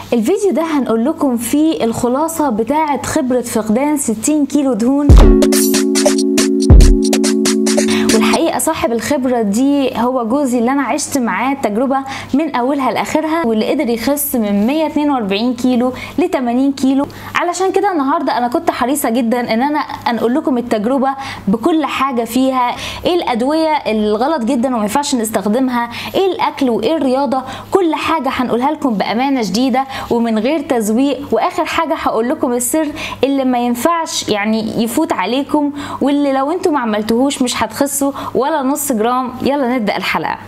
الفيديو ده هنقول لكم فيه الخلاصة بتاعة خبرة فقدان 60 كيلو دهون والحقيقه صاحب الخبره دي هو جوزي اللي انا عشت معاه التجربه من اولها لاخرها واللي قدر يخس من 142 كيلو ل 80 كيلو علشان كده النهارده انا كنت حريصه جدا ان انا انقل لكم التجربه بكل حاجه فيها ايه الادويه الغلط جدا وما ينفعش نستخدمها ايه الاكل وايه الرياضه كل حاجه هنقولها لكم بامانه شديده ومن غير تزويق واخر حاجه هقول لكم السر اللي ما ينفعش يعني يفوت عليكم واللي لو انتم ما عملتوهوش مش هتخسوا ولا نص جرام يلا نبدا الحلقه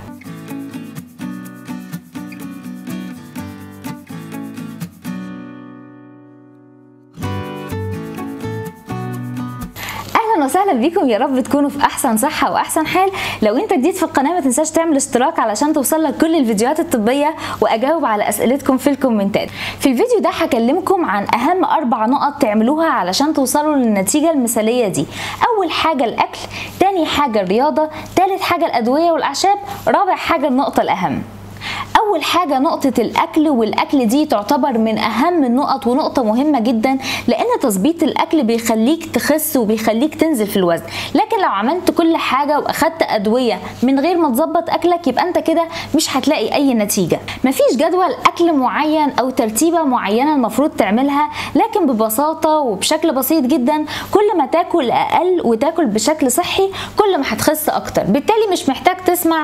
اهلا وسهلا بيكم يا رب تكونوا في احسن صحه واحسن حال لو انت جديد في القناه ما تنساش تعمل اشتراك علشان توصل لك كل الفيديوهات الطبيه واجاوب على اسئلتكم في الكومنتات في الفيديو ده هكلمكم عن اهم اربع نقط تعملوها علشان توصلوا للنتيجه المثاليه دي اول حاجه الاكل تاني حاجه الرياضه تالت حاجه الادويه والاعشاب رابع حاجه النقطه الاهم اول حاجه نقطه الاكل والاكل دي تعتبر من اهم النقط ونقطه مهمه جدا لان تظبيط الاكل بيخليك تخس وبيخليك تنزل في الوزن لكن لو عملت كل حاجه واخدت ادويه من غير ما تظبط اكلك يبقى انت كده مش هتلاقي اي نتيجه مفيش جدول اكل معين او ترتيبه معينه المفروض تعملها لكن ببساطه وبشكل بسيط جدا كل ما تاكل اقل وتاكل بشكل صحي كل ما هتخس اكتر بالتالي مش محتاج تسمع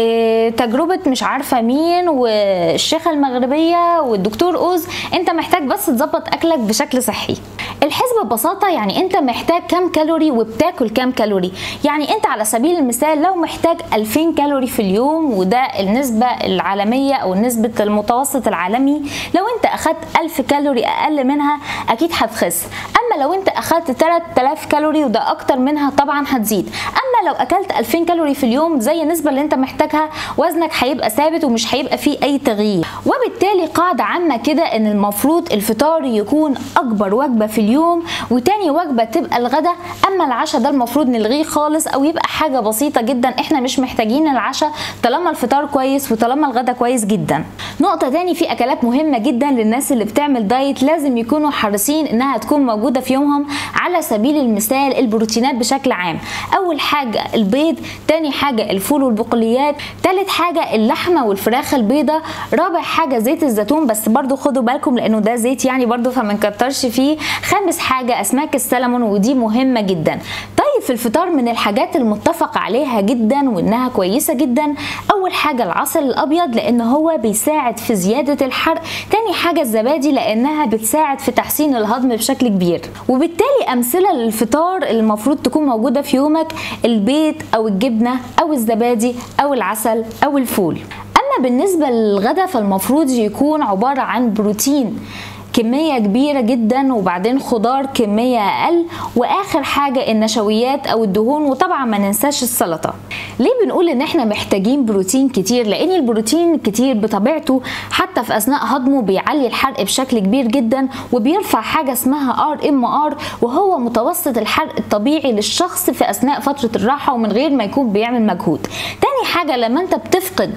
اه تجربه مش عارفه مين والشيخه المغربيه والدكتور اوز انت محتاج بس تظبط اكلك بشكل صحي الحسبه ببساطه يعني انت محتاج كام كالوري وبتاكل كام كالوري يعني انت على سبيل المثال لو محتاج 2000 كالوري في اليوم وده النسبه العالميه او نسبه المتوسط العالمي لو انت اخدت 1000 كالوري اقل منها اكيد هتخس اما لو انت اخدت 3000 كالوري وده اكتر منها طبعا هتزيد اما لو اكلت 2000 كالوري في اليوم زي النسبه اللي انت محتاجها وزنك هيبقى ثابت ومش هيبقى فيه اي تغيير وبالتالي قاعده عامه كده ان المفروض الفطار يكون اكبر وجبه في اليوم وتاني وجبه تبقى الغدا اما العشاء ده المفروض نلغيه خالص او يبقى حاجه بسيطه جدا احنا مش محتاجين العشاء طالما الفطار كويس وطالما الغدا كويس جدا نقطه تاني في اكلات مهمه جدا للناس اللي بتعمل دايت لازم يكونوا حريصين انها تكون موجوده في يومهم على سبيل المثال البروتينات بشكل عام اول حاجه البيض تاني حاجه الفول والبقوليات تالت حاجه اللحمه والفراخ البيضه رابع حاجه زيت الزيتون بس برضو خدوا بالكم لانه ده زيت يعني برضو فما نكترش فيه خامس حاجه اسماك السلمون ودي مهمه جدا طيب في الفطار من الحاجات المتفق عليها جدا وانها كويسه جدا اول حاجه العسل الابيض لان هو بيساعد في زياده الحرق تاني حاجه الزبادي لانها بتساعد في تحسين الهضم بشكل كبير وبالتالي امثله للفطار المفروض تكون موجوده في يومك البيض او الجبنه او الزبادي او العسل او الفول اما بالنسبه للغدا فالمفروض يكون عباره عن بروتين كمية كبيرة جدا وبعدين خضار كمية أقل وآخر حاجة النشويات أو الدهون وطبعا ما ننساش السلطة ليه بنقول إن إحنا محتاجين بروتين كتير لأن البروتين الكتير بطبيعته حتى في أثناء هضمه بيعلي الحرق بشكل كبير جدا وبيرفع حاجة اسمها ار ام ار وهو متوسط الحرق الطبيعي للشخص في أثناء فترة الراحة ومن غير ما يكون بيعمل مجهود تاني حاجة لما أنت بتفقد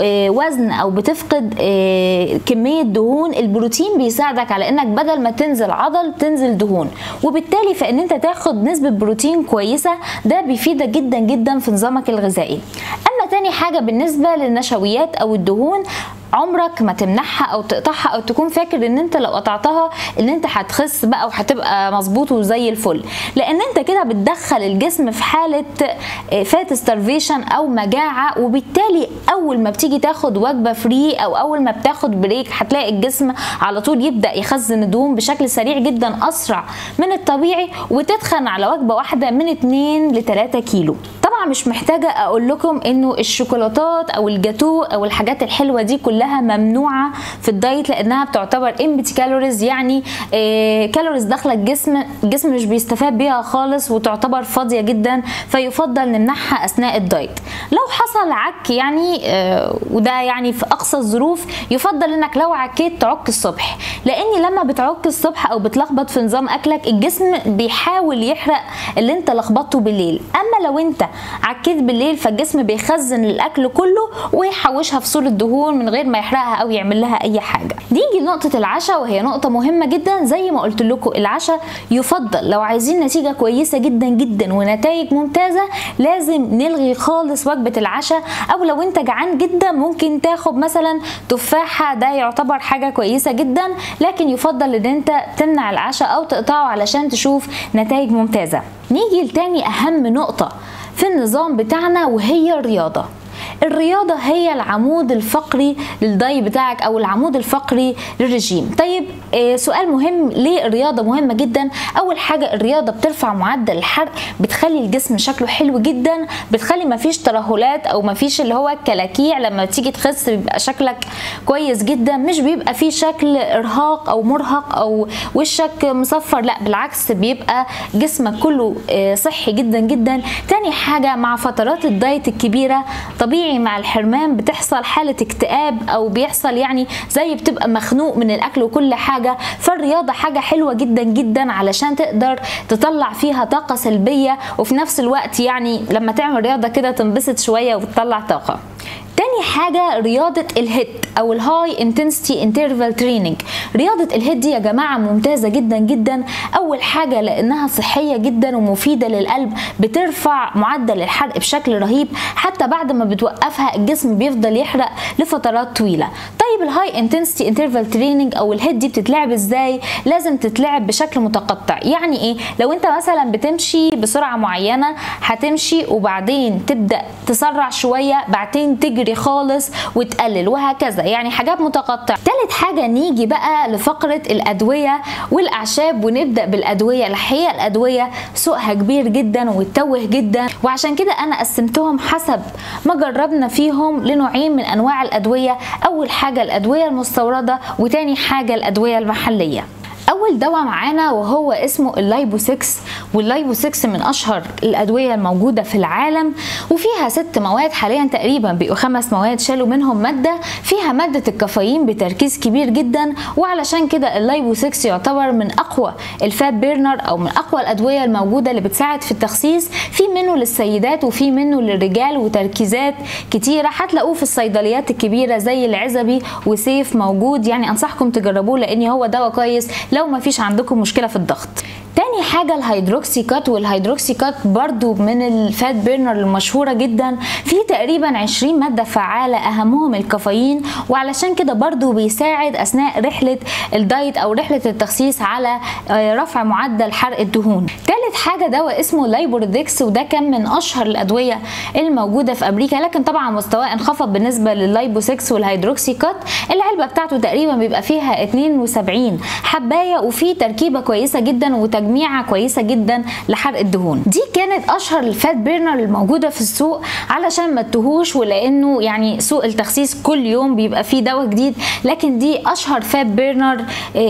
وزن أو بتفقد كمية دهون البروتين بيساعدك على انك بدل ما تنزل عضل تنزل دهون وبالتالي فان انت تاخد نسبه بروتين كويسه ده بيفيدك جدا جدا في نظامك الغذائي اما تاني حاجه بالنسبه للنشويات او الدهون عمرك ما تمنعها او تقطعها او تكون فاكر ان انت لو قطعتها ان انت هتخس بقى وهتبقى مظبوط وزي الفل لان انت كده بتدخل الجسم في حاله فات ستارفيشن او مجاعه وبالتالي اول ما بتيجي تاخد وجبه فري او اول ما بتاخد بريك هتلاقي الجسم على طول يبدا يخزن الدهون بشكل سريع جدا اسرع من الطبيعي وتتخن على وجبه واحده من 2 ل 3 كيلو طبعا مش محتاجه اقول لكم انه الشوكولاتات او الجاتو او الحاجات الحلوه دي كلها ممنوعه في الدايت لانها بتعتبر امبتي كالوريز يعني إيه كالوريز داخله الجسم الجسم مش بيستفاد بيها خالص وتعتبر فاضيه جدا فيفضل نمنعها اثناء الدايت لو حصل عك يعني إيه وده يعني في اقصى الظروف يفضل انك لو عكيت تعك الصبح لان لما بتعك الصبح او بتلخبط في نظام اكلك الجسم بيحاول يحرق اللي انت لخبطته بالليل اما لو انت عكيت بالليل فالجسم بيخزن الاكل كله ويحوشها في صوره دهون من غير ما يحرقها او يعمل لها اي حاجه نيجي لنقطه العشاء وهي نقطه مهمه جدا زي ما قلت لكم العشاء يفضل لو عايزين نتيجه كويسه جدا جدا ونتائج ممتازه لازم نلغي خالص وجبه العشاء او لو انت جعان جدا ممكن تاخد مثلا تفاحه ده يعتبر حاجه كويسه جدا لكن يفضل ان انت تمنع العشاء او تقطعه علشان تشوف نتائج ممتازه نيجي لتاني اهم نقطه في النظام بتاعنا وهي الرياضه الرياضه هي العمود الفقري للداي بتاعك او العمود الفقري للرجيم طيب آه سؤال مهم ليه الرياضه مهمه جدا اول حاجه الرياضه بترفع معدل الحرق بتخلي الجسم شكله حلو جدا بتخلي مفيش ترهلات او مفيش اللي هو الكلاكيع لما تيجي تخس بيبقى شكلك كويس جدا مش بيبقى فيه شكل ارهاق او مرهق او وشك مصفر لا بالعكس بيبقى جسمك كله آه صحي جدا جدا تاني حاجه مع فترات الدايت الكبيره طبيعي مع الحرمان بتحصل حالة اكتئاب او بيحصل يعني زي بتبقى مخنوق من الاكل وكل حاجة فالرياضة حاجة حلوة جدا جدا علشان تقدر تطلع فيها طاقة سلبية وفي نفس الوقت يعني لما تعمل رياضة كده تنبسط شوية وتطلع طاقة تاني حاجة رياضة الهيت أو الهاي انتنسيتي انترفال تريننج رياضة الهيت دي يا جماعة ممتازة جدا جدا أول حاجة لأنها صحية جدا ومفيدة للقلب بترفع معدل الحرق بشكل رهيب حتى بعد ما بتوقفها الجسم بيفضل يحرق لفترات طويلة طيب الهاي انتنسيتي انترفال تريننج أو الهيت دي بتتلعب ازاي لازم تتلعب بشكل متقطع يعني ايه لو انت مثلا بتمشي بسرعة معينة هتمشي وبعدين تبدأ تسرع شوية بعدين تجري خالص وتقلل وهكذا يعني حاجات متقطعة تالت حاجة نيجي بقى لفقرة الأدوية والأعشاب ونبدأ بالأدوية الحقيقة الأدوية سوقها كبير جدا وتوه جدا وعشان كده أنا قسمتهم حسب ما جربنا فيهم لنوعين من أنواع الأدوية أول حاجة الأدوية المستوردة وتاني حاجة الأدوية المحلية اول دواء معانا وهو اسمه اللايبو 6 واللايبو 6 من اشهر الادويه الموجوده في العالم وفيها ست مواد حاليا تقريبا بقوا خمس مواد شالوا منهم ماده فيها ماده الكافيين بتركيز كبير جدا وعلشان كده اللايبو 6 يعتبر من اقوى الفات بيرنر او من اقوى الادويه الموجوده اللي بتساعد في التخسيس في منه للسيدات وفي منه للرجال وتركيزات كتيره هتلاقوه في الصيدليات الكبيره زي العزبي وسيف موجود يعني انصحكم تجربوه لان هو دواء كويس لو ما فيش عندكم مشكله في الضغط تاني حاجة الهيدروكسي كات والهيدروكسي كات برضو من الفات بيرنر المشهورة جدا في تقريبا 20 مادة فعالة أهمهم الكافيين وعلشان كده برضو بيساعد أثناء رحلة الدايت أو رحلة التخسيس على رفع معدل حرق الدهون تالت حاجة دواء اسمه لايبوردكس وده كان من أشهر الأدوية الموجودة في أمريكا لكن طبعا مستواه انخفض بالنسبة لللايبو 6 والهيدروكسي كات العلبة بتاعته تقريبا بيبقى فيها 72 حباية وفي تركيبة كويسة جدا وتجميع تجميعه كويسه جدا لحرق الدهون دي كانت اشهر الفات بيرنر الموجوده في السوق علشان ما تتوهوش ولانه يعني سوق التخسيس كل يوم بيبقى فيه دواء جديد لكن دي اشهر فات بيرنر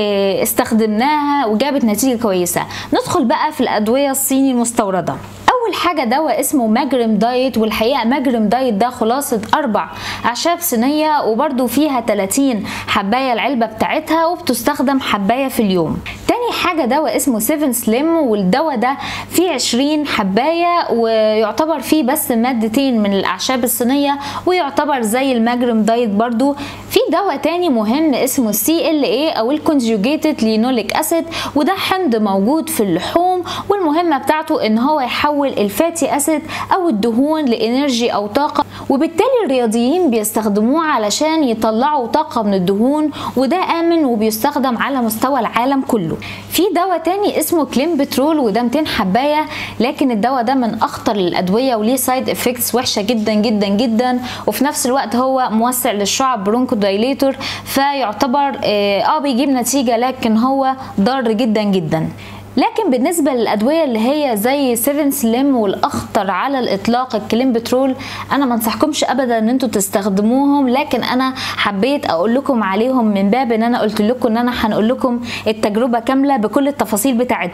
استخدمناها وجابت نتيجه كويسه ندخل بقى في الادويه الصيني المستورده اول حاجه دواء اسمه ماجرم دايت والحقيقه ماجرم دايت ده خلاصه اربع اعشاب صينيه وبرده فيها 30 حبايه العلبه بتاعتها وبتستخدم حبايه في اليوم تاني حاجه دواء اسمه 7 سليم والدواء ده فيه 20 حبايه ويعتبر فيه بس مادتين من الاعشاب الصينيه ويعتبر زي الماجرم دايت برضو في دواء تاني مهم اسمه سي ال اي او الكونجوجيتد لينوليك اسيد وده حمض موجود في اللحوم والمهمه بتاعته ان هو يحول الفاتي اسيد او الدهون لانرجي او طاقه وبالتالي الرياضيين بيستخدموه علشان يطلعوا طاقه من الدهون وده امن وبيستخدم على مستوى العالم كله في دواء تاني اسمه كليم بترول وده 200 حبايه لكن الدواء ده من اخطر الادويه وليه سايد افكتس وحشه جدا جدا جدا وفي نفس الوقت هو موسع للشعب برونكو دايليتور فيعتبر اه بيجيب نتيجه لكن هو ضار جدا جدا لكن بالنسبة للأدوية اللي هي زي 7 سليم والأخطر على الإطلاق الكلين بترول أنا ما انصحكمش أبدا إن انتوا تستخدموهم لكن أنا حبيت أقول لكم عليهم من باب إن أنا قلت لكم إن أنا هنقول لكم التجربة كاملة بكل التفاصيل بتاعتها أما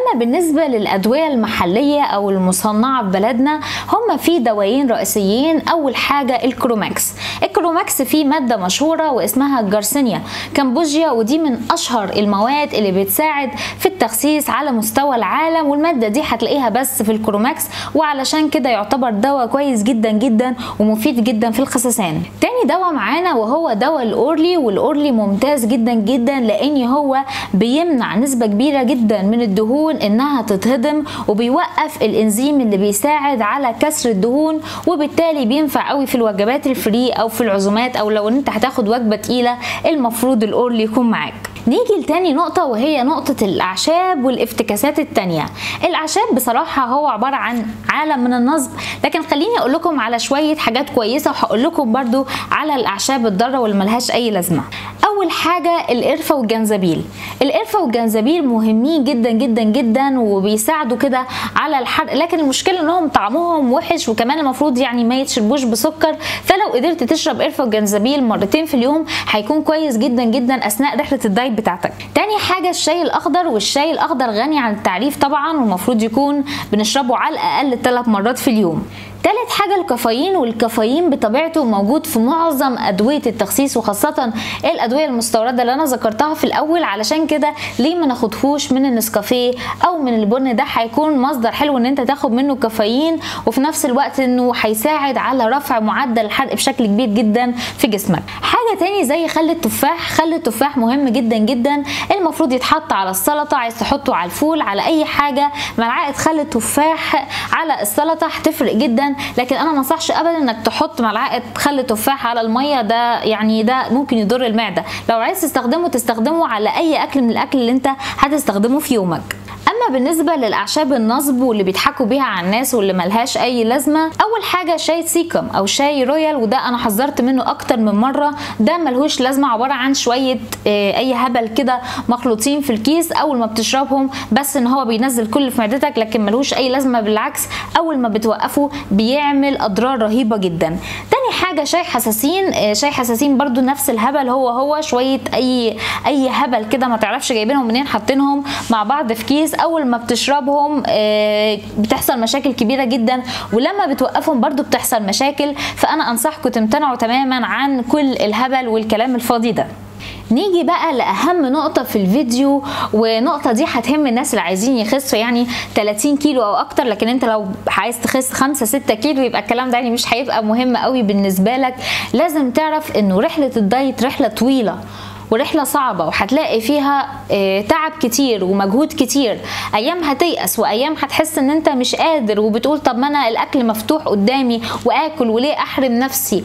اما بالنسبه للادويه المحليه او المصنعه في بلدنا هم في دوايين رئيسيين اول حاجه الكروماكس الكروماكس فيه ماده مشهوره واسمها الجارسينيا كامبوجيا ودي من اشهر المواد اللي بتساعد في التخسيس على مستوى العالم والماده دي هتلاقيها بس في الكروماكس وعلشان كده يعتبر دواء كويس جدا جدا ومفيد جدا في الخسسان تاني دواء معانا وهو دواء الاورلي والاورلي ممتاز جدا جدا لان هو بيمنع نسبه كبيره جدا من الدهون انها تتهضم وبيوقف الانزيم اللي بيساعد على كسر الدهون وبالتالي بينفع قوي في الوجبات الفري او في العزومات او لو انت هتاخد وجبه تقيله المفروض الاورلي يكون معاك نيجي لتاني نقطة وهي نقطة الأعشاب والافتكاسات التانية الأعشاب بصراحة هو عبارة عن عالم من النصب لكن خليني أقول لكم على شوية حاجات كويسة وهقول لكم برضو على الأعشاب الضارة واللي ملهاش أي لازمة أول حاجة القرفة والجنزبيل القرفة والجنزبيل مهمين جدا جدا جدا وبيساعدوا كده على الحرق لكن المشكلة إنهم طعمهم وحش وكمان المفروض يعني ما يتشربوش بسكر فلو قدرت تشرب قرفة وجنزبيل مرتين في اليوم هيكون كويس جدا جدا أثناء رحلة الدايت بتاعتك تاني حاجة الشاي الأخضر والشاي الأخضر غني عن التعريف طبعا والمفروض يكون بنشربه على الأقل ثلاث مرات في اليوم تالت حاجة الكافيين والكافيين بطبيعته موجود في معظم أدوية التخسيس وخاصة الأدوية المستوردة اللي أنا ذكرتها في الأول علشان كده ليه ما ناخدهوش من النسكافيه أو من البن ده هيكون مصدر حلو إن أنت تاخد منه كافيين وفي نفس الوقت إنه هيساعد على رفع معدل الحرق بشكل كبير جدا في جسمك حاجة تاني زي خل التفاح خل التفاح مهم جدا جدا المفروض يتحط على السلطة عايز تحطه على الفول على أي حاجة ملعقة خل التفاح على السلطة هتفرق جدا لكن انا ما انصحش ابدا انك تحط ملعقه خل تفاح على الميه ده يعني ده ممكن يضر المعده لو عايز تستخدمه تستخدمه على اي اكل من الاكل اللي انت هتستخدمه في يومك اما بالنسبه للاعشاب النصب واللي بيضحكوا بيها على الناس واللي ملهاش اي لازمه اول حاجه شاي سيكم او شاي رويال وده انا حذرت منه اكتر من مره ده ملهوش لازمه عباره عن شويه اي هبل كده مخلوطين في الكيس اول ما بتشربهم بس ان هو بينزل كل في معدتك لكن ملهوش اي لازمه بالعكس اول ما بتوقفه بيعمل اضرار رهيبه جدا تاني حاجه شاي حساسين شاي حساسين برضو نفس الهبل هو هو شويه اي اي هبل كده ما تعرفش جايبينهم منين حاطينهم مع بعض في كيس اول ما بتشربهم بتحصل مشاكل كبيره جدا ولما بتوقفهم برضو بتحصل مشاكل فانا انصحكم تمتنعوا تماما عن كل الهبل والكلام الفاضي ده نيجي بقى لاهم نقطه في الفيديو ونقطه دي هتهم الناس اللي عايزين يخسوا يعني 30 كيلو او اكتر لكن انت لو عايز تخس 5 6 كيلو يبقى الكلام ده يعني مش هيبقى مهم قوي بالنسبه لك لازم تعرف انه رحله الدايت رحله طويله ورحله صعبه وهتلاقي فيها تعب كتير ومجهود كتير ايام هتيأس وايام هتحس ان انت مش قادر وبتقول طب ما انا الاكل مفتوح قدامي واكل وليه احرم نفسي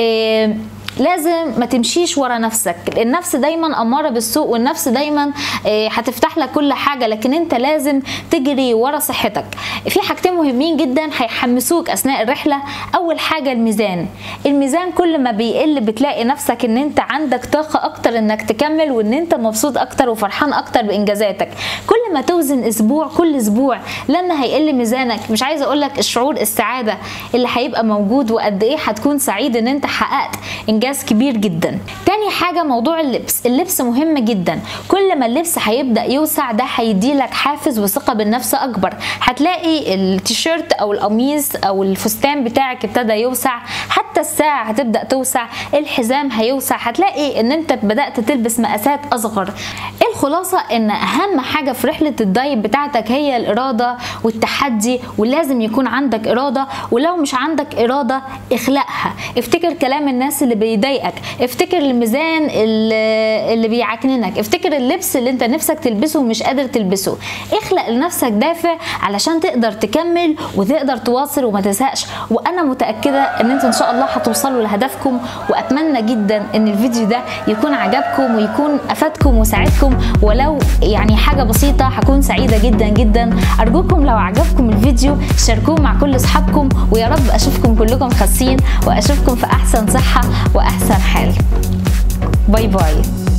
لازم ما تمشيش ورا نفسك النفس دايما اماره بالسوء والنفس دايما هتفتح لك كل حاجه لكن انت لازم تجري ورا صحتك في حاجتين مهمين جدا هيحمسوك اثناء الرحله اول حاجه الميزان الميزان كل ما بيقل بتلاقي نفسك ان انت عندك طاقه اكتر انك تكمل وان انت مبسوط اكتر وفرحان اكتر بانجازاتك كل ما توزن اسبوع كل اسبوع لما هيقل ميزانك مش عايزه اقول لك الشعور السعاده اللي هيبقى موجود وقد ايه هتكون سعيد ان انت حققت انجاز كبير جدا تاني حاجه موضوع اللبس اللبس مهم جدا كل ما اللبس هيبدا يوسع ده هيديلك حافز وثقه بالنفس اكبر هتلاقي التيشيرت او القميص او الفستان بتاعك ابتدى يوسع حتى الساعه هتبدا توسع الحزام هيوسع هتلاقي ان انت بدات تلبس مقاسات اصغر الخلاصه ان اهم حاجه في رحله الدايت بتاعتك هي الاراده والتحدي ولازم يكون عندك اراده ولو مش عندك اراده اخلقها افتكر كلام الناس اللي بيضايقك افتكر الميزان اللي, اللي بيعكننك افتكر اللبس اللي انت نفسك تلبسه ومش قادر تلبسه اخلق لنفسك دافع علشان تقدر تكمل وتقدر تواصل وما تزهقش وانا متاكده ان انتوا ان شاء الله هتوصلوا لهدفكم واتمنى جدا ان الفيديو ده يكون عجبكم ويكون افادكم وساعدكم ولو يعني حاجه بسيطه هكون سعيده جدا جدا ارجوكم لو عجبكم الفيديو شاركوه مع كل اصحابكم ويا رب اشوفكم كلكم خاسين واشوفكم في احسن صحه واحسن حال باي باي